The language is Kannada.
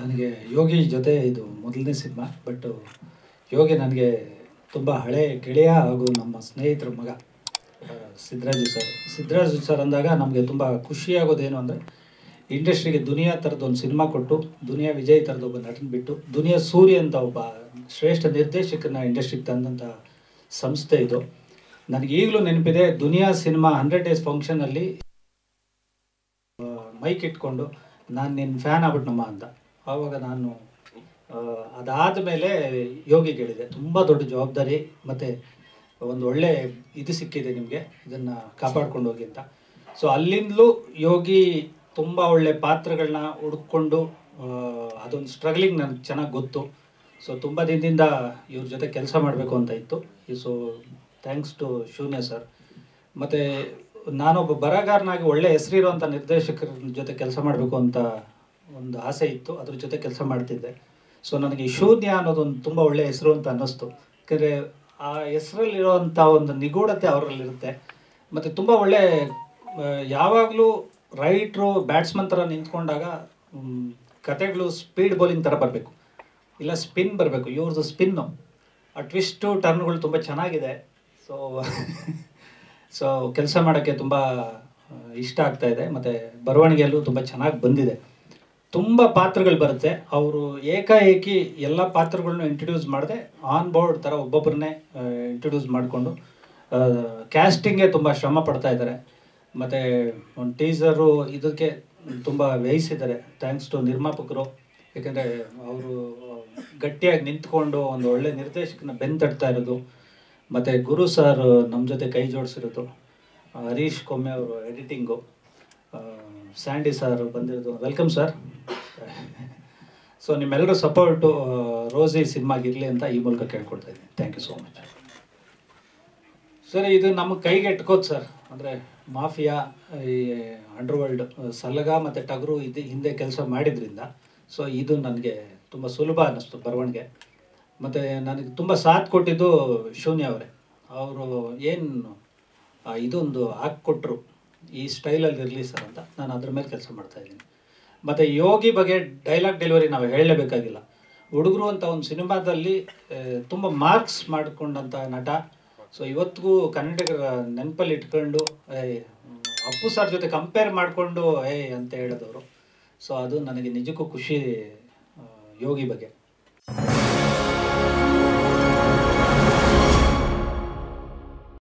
ನನಗೆ ಯೋಗಿ ಜೊತೆ ಇದು ಮೊದಲನೇ ಸಿನಿಮಾ ಬಟ್ ಯೋಗಿ ನನಗೆ ತುಂಬ ಹಳೆ ಗೆಳೆಯ ಹಾಗೂ ನಮ್ಮ ಸ್ನೇಹಿತರ ಮಗ ಆ, ಸಿದ್ದರಾಜು ಸರ್ ಸಿದ್ದರಾಜು ಸರ್ ಅಂದಾಗ ನಮಗೆ ತುಂಬ ಖುಷಿಯಾಗೋದೇನು ಅಂದರೆ ಇಂಡಸ್ಟ್ರಿಗೆ ದುನಿಯಾ ಥರದ್ದು ಒಂದು ಸಿನಿಮಾ ಕೊಟ್ಟು ದುನಿಯಾ ವಿಜಯ್ ಥರದ್ದು ಒಬ್ಬ ನಟನ ಬಿಟ್ಟು ದುನಿಯಾ ಸೂರ್ಯ ಅಂತ ಒಬ್ಬ ಶ್ರೇಷ್ಠ ನಿರ್ದೇಶಕನ ಇಂಡಸ್ಟ್ರಿಗೆ ತಂದಂಥ ಸಂಸ್ಥೆ ಇದು ನನಗೆ ಈಗಲೂ ನೆನಪಿದೆ ದುನಿಯಾ ಸಿನಿಮಾ ಹಂಡ್ರೆಡ್ ಡೇಸ್ ಫಂಕ್ಷನಲ್ಲಿ ಮೈಕ್ ಇಟ್ಕೊಂಡು ನಾನು ನಿನ್ನ ಫ್ಯಾನ್ ಆಗ್ಬಿಟ್ನಮ್ಮ ಅಂತ ಆವಾಗ ನಾನು ಅದಾದ ಮೇಲೆ ಯೋಗಿಗೆ ಹೇಳಿದೆ ತುಂಬ ದೊಡ್ಡ ಜವಾಬ್ದಾರಿ ಮತ್ತು ಒಂದು ಒಳ್ಳೆ ಇದು ಸಿಕ್ಕಿದೆ ನಿಮಗೆ ಇದನ್ನು ಕಾಪಾಡ್ಕೊಂಡು ಹೋಗಿ ಅಂತ ಸೊ ಅಲ್ಲಿಂದಲೂ ಯೋಗಿ ತುಂಬ ಒಳ್ಳೆ ಪಾತ್ರಗಳನ್ನ ಹುಡುಕೊಂಡು ಅದೊಂದು ಸ್ಟ್ರಗ್ಲಿಂಗ್ ನನಗೆ ಚೆನ್ನಾಗಿ ಗೊತ್ತು ಸೊ ತುಂಬ ದಿನದಿಂದ ಇವ್ರ ಜೊತೆ ಕೆಲಸ ಮಾಡಬೇಕು ಅಂತ ಇತ್ತು so thanks to Shoonya sir ಮತ್ತು ನಾನೊಬ್ಬ ಬರಹಗಾರನಾಗಿ ಒಳ್ಳೆ ಹೆಸರಿರುವಂಥ ನಿರ್ದೇಶಕರ ಜೊತೆ ಕೆಲಸ ಮಾಡಬೇಕು ಅಂತ ಒಂದು ಆಸೆ ಇತ್ತು ಅದ್ರ ಜೊತೆ ಕೆಲಸ ಮಾಡ್ತಿದ್ದೆ ಸೊ ನನಗೆ ಈ ಶೂನ್ಯ ಅನ್ನೋದೊಂದು ತುಂಬ ಒಳ್ಳೆ ಹೆಸರು ಅಂತ ಅನ್ನಿಸ್ತು ಯಾಕಂದರೆ ಆ ಹೆಸರಲ್ಲಿರುವಂಥ ಒಂದು ನಿಗೂಢತೆ ಅವರಲ್ಲಿರುತ್ತೆ ಮತ್ತು ತುಂಬ ಒಳ್ಳೆ ಯಾವಾಗಲೂ ರೈಟ್ರು ಬ್ಯಾಟ್ಸ್ಮನ್ ಥರ ನಿಂತ್ಕೊಂಡಾಗ ಮ್, ಕತೆಗಳು ಸ್ಪೀಡ್ ಬೌಲಿಂಗ್ ಥರ ಬರಬೇಕು ಇಲ್ಲ ಸ್ಪಿನ್ ಬರಬೇಕು ಇವ್ರದ್ದು ಸ್ಪಿನ್ನು ಆ ಟ್ವಿಸ್ಟು ಟರ್ನ್ಗಳು ತುಂಬ ಚೆನ್ನಾಗಿದೆ ಸೊ ಸೊ ಕೆಲಸ ಮಾಡೋಕ್ಕೆ ತುಂಬ ಆ, ಇಷ್ಟ ಆಗ್ತಾ ಇದೆ ಮತ್ತು ಬರವಣಿಗೆಯಲ್ಲೂ ತುಂಬ ಚೆನ್ನಾಗಿ ಬಂದಿದೆ ತುಂಬ ಪಾತ್ರಗಳು ಬರುತ್ತೆ ಅವರು ಏಕಾಏಕಿ ಎಲ್ಲ ಪಾತ್ರಗಳನ್ನೂ ಇಂಟ್ರಡ್ಯೂಸ್ ಮಾಡದೆ ಆನ್ ಬೋರ್ಡ್ ಥರ ಒಬ್ಬೊಬ್ಬರನ್ನೇ ಇಂಟ್ರಡ್ಯೂಸ್ ಮಾಡಿಕೊಂಡು ಕ್ಯಾಸ್ಟಿಂಗ್ಗೆ ತುಂಬ ಶ್ರಮ ಪಡ್ತಾ ಇದ್ದಾರೆ ಮತ್ತು ಒಂದು ಟೀಸರು ಇದಕ್ಕೆ ತುಂಬ ವ್ಯಯಿಸಿದ್ದಾರೆ ಥ್ಯಾಂಕ್ಸ್ ಟು ನಿರ್ಮಾಪಕರು ಯಾಕಂದರೆ ಅವರು ಗಟ್ಟಿಯಾಗಿ ನಿಂತ್ಕೊಂಡು ಒಂದು ಒಳ್ಳೆ ನಿರ್ದೇಶಕನ ಬೆನ್ ತಟ್ತಾ ಇರೋದು ಮತ್ತು ಗುರು ಸರ್ ನಮ್ಮ ಜೊತೆ ಕೈ ಜೋಡಿಸಿರೋದು ಆ, ಹರೀಶ್ ಕೊಮ್ಮೆ ಅವರು ಎಡಿಟಿಂಗು ಸ್ಯಾಂಡಿ ಸರ್ ಬಂದಿರೋದು ವೆಲ್ಕಮ್ ಸರ್ ಸೊ ನಿಮ್ಮೆಲ್ಲರ ಸಪೋರ್ಟು ರೋಸಿ ಸಿನಿಮಾಗಿರಲಿ ಅಂತ ಈ ಮೂಲಕ ಕೇಳ್ಕೊಡ್ತಾ ಇದ್ದೀನಿ thank you so much sir ಇದು ನಮ್ಮ ಕೈಗೆ ಎಟ್ಕೋದು ಸರ್ ಅಂದರೆ ಮಾಫಿಯಾ ಈ ಅಂಡರ್ವರ್ಲ್ಡ್ ಸಲಗ ಮತ್ತು ಟಗರು ಇದು ಹಿಂದೆ ಕೆಲಸ ಮಾಡಿದ್ರಿಂದ ಸೊ ಇದು ನನಗೆ ತುಂಬ ಸುಲಭ ಅನ್ನಿಸ್ತು ಬರವಣಿಗೆ ಮತ್ತು ನನಗೆ ತುಂಬ ಸಾಥ್ ಕೊಟ್ಟಿದ್ದು ಶೂನ್ಯ ಅವರೇ ಅವರು ಏನು ಇದೊಂದು ಹಾಕ್ಕೊಟ್ರು ಈ ಸ್ಟೈಲಲ್ಲಿ ಇರಲಿ ಸರ್ ಅಂತ ನಾನು ಅದ್ರ ಮೇಲೆ ಕೆಲಸ ಮಾಡ್ತಾ ಇದ್ದೀನಿ ಮತ್ತು ಯೋಗಿ ಬಗ್ಗೆ ಡೈಲಾಗ್ ಡೆಲಿವರಿ ನಾವು ಹೇಳಲೇಬೇಕಾಗಿಲ್ಲ ಹುಡುಗರು ಅಂತ ಒಂದು ಸಿನಿಮಾದಲ್ಲಿ ತುಂಬ ಮಾರ್ಕ್ಸ್ ಮಾಡಿಕೊಂಡಂಥ ನಟ ಸೊ ಇವತ್ತಿಗೂ ಕನ್ನಡಿಗರ ನೆನಪಲ್ಲಿ ಇಟ್ಕೊಂಡು ಏಯ್, ಅಪ್ಪು ಸರ್ ಜೊತೆ ಕಂಪೇರ್ ಮಾಡಿಕೊಂಡು ಏ ಅಂತ ಹೇಳಿದವರು ಸೊ ಅದು ನನಗೆ ನಿಜಕ್ಕೂ ಖುಷಿ ಆ, ಯೋಗಿ ಬಗ್ಗೆ